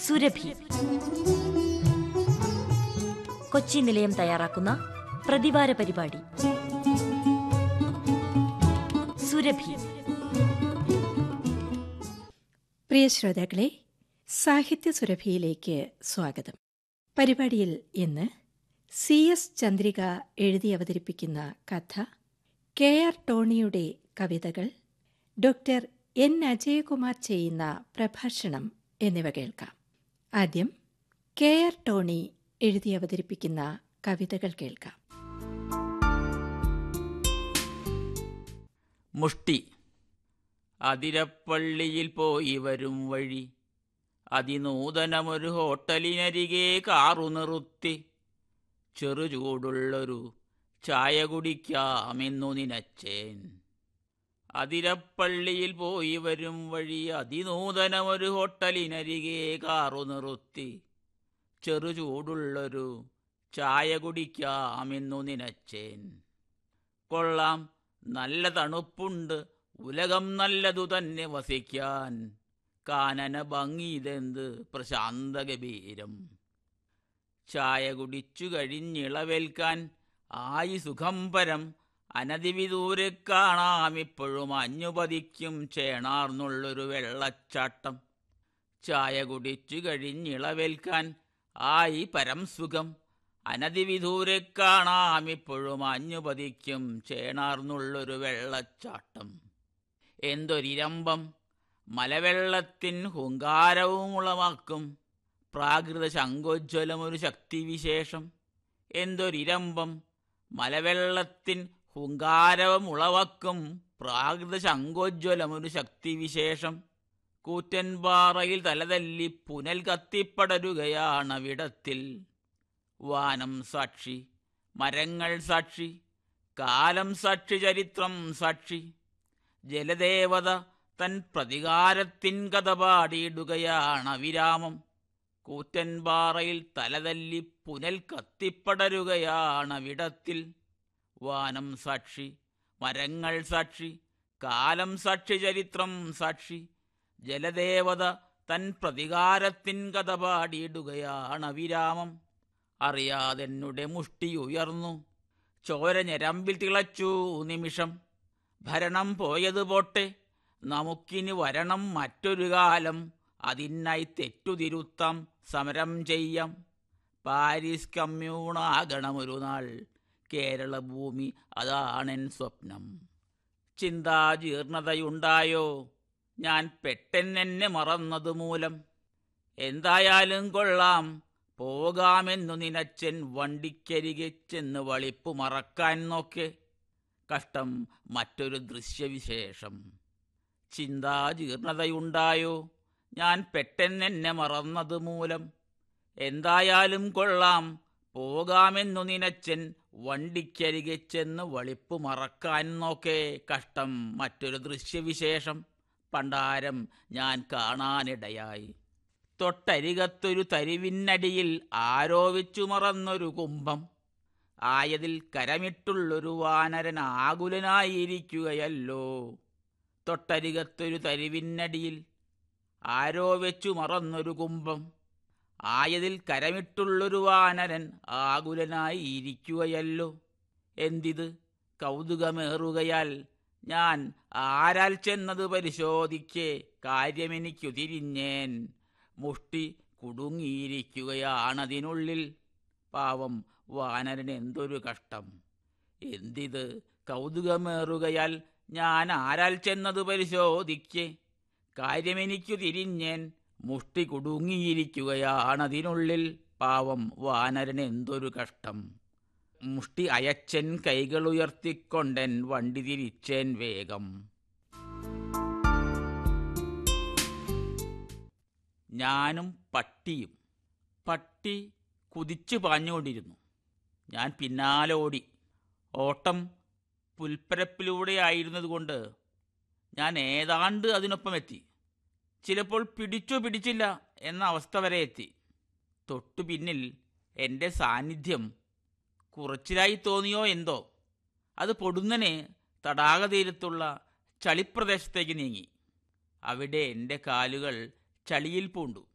സുരഭി കൊച്ചി നിലയം തയ്യാറാക്കുന്ന പ്രതിവാര പരിപാടി സുരഭി പ്രിയ ശ്രോതാക്കളെ സാഹിത്യ സുരഭിയിലേക്ക് സ്വാഗതം പരിപാടിയിൽ ഇന്ന് സി എസ് ചന്ദ്രിക എഴുതി അവതരിപ്പിക്കുന്ന കഥ കെ ആർ ടോണിയുടെ കവിതകൾ ഡോക്ടർ എൻ അജയകുമാർ ചെയ്യുന്ന പ്രഭാഷണം എന്നിവ കേൾക്കാം ആദ്യം കെ ആർ ടോണി എഴുതി അവതരിപ്പിക്കുന്ന കവിതകൾ കേൾക്കാം മുഷ്ടി അതിരപ്പള്ളിയിൽ പോയി വരും വഴി അതിനൂതനമൊരു ഹോട്ടലിനരികെ കാറു നിർത്തി ചെറുചൂടുള്ളൊരു ചായ കുടിക്കാമെന്നു നിനച്ചേൻ അതിരപ്പള്ളിയിൽ പോയി വരും വഴി അതിനൂതനമൊരു ഹോട്ടലിനരികെ കാറു നിർത്തി ചെറുചൂടുള്ളൊരു ചായ കുടിക്കാമെന്നു നിനച്ചേൻ കൊള്ളാം നല്ല തണുപ്പുണ്ട് ഉലകം നല്ലതു തന്നെ വസിക്കാൻ കാനന ഭംഗിതെന്ത് പ്രശാന്ത ഗഭീരം ചായ കുടിച്ചു കഴിഞ്ഞിളവേൽക്കാൻ ആയി സുഖം പരം അനതിവിദൂരെ കാണാം ഇപ്പോഴും അഞ്ഞുപതിക്കും ചേണാർന്നുള്ളൊരു വെള്ളച്ചാട്ടം ചായ കുടിച്ചു കഴിഞ്ഞിളവേൽക്കാൻ ആയി പരം സുഖം അനതിവിദൂരെ കാണാം ഇപ്പോഴും അഞ്ഞുപതിക്കും ചേണാർന്നുള്ളൊരു വെള്ളച്ചാട്ടം എന്തൊരിരമ്പം മലവെള്ളത്തിൻ ഹുങ്കാരവും ഉളവാക്കും പ്രാകൃത ശങ്കോജ്വലമൊരു ശക്തിവിശേഷം എന്തൊരിരമ്പം മലവെള്ളത്തിൻ ഹുങ്കാരവും ഉളവാക്കും പ്രാകൃത ശങ്കോജ്വലമൊരു ശക്തിവിശേഷം കൂറ്റൻപാറയിൽ തലതല്ലി പുനൽ കത്തിപ്പടരുകയാണവിടത്തിൽ വാനം സാക്ഷി മരങ്ങൾ സാക്ഷി കാലം സാക്ഷി ചരിത്രം സാക്ഷി ജലദേവത തൻ പ്രതികാരത്തിൻ കഥ പാടിയിടുകയാണ് വിരാമം കൂറ്റൻപാറയിൽ തലതല്ലി പുനൽ കത്തിപ്പടരുകയാണവിടത്തിൽ വാനം സാക്ഷി മരങ്ങൾ സാക്ഷി കാലം സാക്ഷി ചരിത്രം സാക്ഷി ജലദേവത തൻ പ്രതികാരത്തിൻ കഥ പാടിയിടുകയാണ് വിരാമം അറിയാതെന്നുടെ മുഷ്ടി ഉയർന്നു ചോര ഞരമ്പിൽ തിളച്ചു നിമിഷം ഭരണം പോയത് പോട്ടെ നമുക്കിനി വരണം മറ്റൊരു കാലം അതിനായി തെറ്റുതിരുത്താം സമരം ചെയ്യാം പാരീസ് കമ്മ്യൂണാകണമൊരു നാൾ കേരള ഭൂമി അതാണെൻ സ്വപ്നം ചിന്താജീർണതയുണ്ടായോ ഞാൻ പെട്ടെന്നെന്നെ മറന്നതു മൂലം എന്തായാലും കൊള്ളാം പോകാമെന്നു നിനച്ചൻ വണ്ടിക്കരികെ ചെന്ന് വളിപ്പു മറക്കാൻ നോക്കെ കഷ്ടം മറ്റൊരു ദൃശ്യവിശേഷം ചിന്താജീർണതയുണ്ടായോ ഞാൻ പെട്ടെന്നെന്നെ മറന്നതു മൂലം എന്തായാലും കൊള്ളാം പോകാമെന്നു നിനച്ചൻ വണ്ടിക്കരികെ ചെന്ന് വളിപ്പു മറക്കാൻ നോക്കെ കഷ്ടം മറ്റൊരു ദൃശ്യവിശേഷം പണ്ടാരം ഞാൻ കാണാനിടയായി തൊട്ടരികത്തൊരു തരിവിന്നടിയിൽ ആരോപിച്ചു മറന്നൊരു കുംഭം ആയതിൽ കരമിട്ടുള്ളൊരു വാനരൻ ആകുലനായിരിക്കുകയല്ലോ തൊട്ടരികത്തൊരു തരിവിന്നടിയിൽ ആരോപിച്ചു മറന്നൊരു കുംഭം ആയതിൽ കരമിട്ടുള്ളൊരു വാനരൻ ആകുലനായിരിക്കുകയല്ലോ എന്തിത് കൗതുകമേറുകയാൽ ഞാൻ ആരാൽ ചെന്നത് പരിശോധിക്കെ കാര്യമെനിക്കു തിരിഞ്ഞേൻ മുഷ്ടി കുടുങ്ങിയിരിക്കുകയാണതിനുള്ളിൽ പാവം വാനരൻ എന്തൊരു കഷ്ടം എന്തിത് കൗതുകമേറുകയാൽ ഞാൻ ആരാൽ ചെന്നത് പരിശോധിക്കെ കാര്യമെനിക്കു തിരിഞ്ഞേൻ മുഷ്ടി കുടുങ്ങിയിരിക്കുകയാണതിനുള്ളിൽ പാവം വാനരൻ എന്തൊരു കഷ്ടം മുഷ്ടി അയച്ചൻ കൈകളുയർത്തിക്കൊണ്ടൻ വണ്ടി തിരിച്ചേൻ വേഗം ഞാനും പട്ടിയും പട്ടി കുതിച്ചു പാഞ്ഞുകൊണ്ടിരുന്നു ഞാൻ പിന്നാലെ ഓടി ഓട്ടം പുൽപ്പരപ്പിലൂടെ ആയിരുന്നതുകൊണ്ട് ഞാൻ ഏതാണ്ട് അതിനൊപ്പം എത്തി ചിലപ്പോൾ പിടിച്ചോ പിടിച്ചില്ല എന്ന അവസ്ഥ വരെ എത്തി തൊട്ടു പിന്നിൽ എൻ്റെ സാന്നിധ്യം കുറച്ചിലായി തോന്നിയോ എന്തോ അത് പൊടുന്നനെ തടാകതീരത്തുള്ള ചളിപ്രദേശത്തേക്ക് നീങ്ങി അവിടെ എൻ്റെ കാലുകൾ ചളിയിൽ പൂണ്ടു